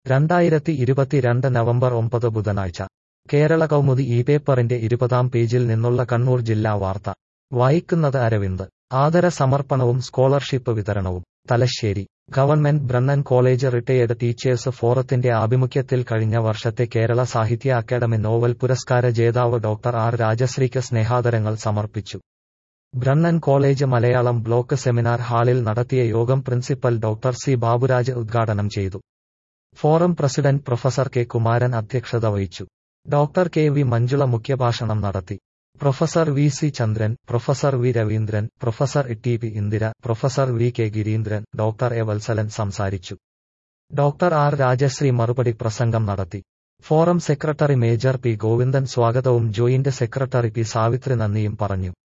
രണ്ടായിരത്തി ഇരുപത്തിരണ്ട് നവംബർ ഒമ്പത് ബുധനാഴ്ച കേരള കൗമുദി ഈ പേപ്പറിന്റെ ഇരുപതാം പേജിൽ നിന്നുള്ള കണ്ണൂർ ജില്ലാ വാർത്ത വായിക്കുന്നത് അരവിന്ദ് ആദര സമർപ്പണവും സ്കോളർഷിപ്പ് വിതരണവും Thalassery government Brennan college retired teachers ഫോറത്തിന്റെ ആഭിമുഖ്യത്തിൽ കഴിഞ്ഞ വർഷത്തെ കേരള സാഹിത്യ അക്കാദമി നോവൽ പുരസ്കാര ജേതാവ് ഡോക്ടർ ആർ രാജശ്രീക്ക് സ്നേഹാദരങ്ങൾ സമർപ്പിച്ചു Brennan college Malayalam block seminar ഹാളിൽ നടത്തിയ യോഗം പ്രിൻസിപ്പൽ ഡോക്ടർ സി ബാബുരാജ് ഉദ്ഘാടനം ചെയ്തു forum president professor K Kumaran അധ്യക്ഷത വഹിച്ചു ഡോക്ടർ കെ വി മഞ്ജുള മുഖ്യഭാഷണം നടത്തി professor V C Chandran professor V Raveendran professor T P Indira professor V K Girindran doctor A Vatsalan സംസാരിച്ചു ഡോക്ടർ ആർ രാജശ്രീ മറുപടി പ്രസംഗം നടത്തി forum secretary major P Govindan സ്വാഗതവും ജോയിന്റ് സെക്രട്ടറി പി സാവിത്രി നന്ദിയും പറഞ്ഞു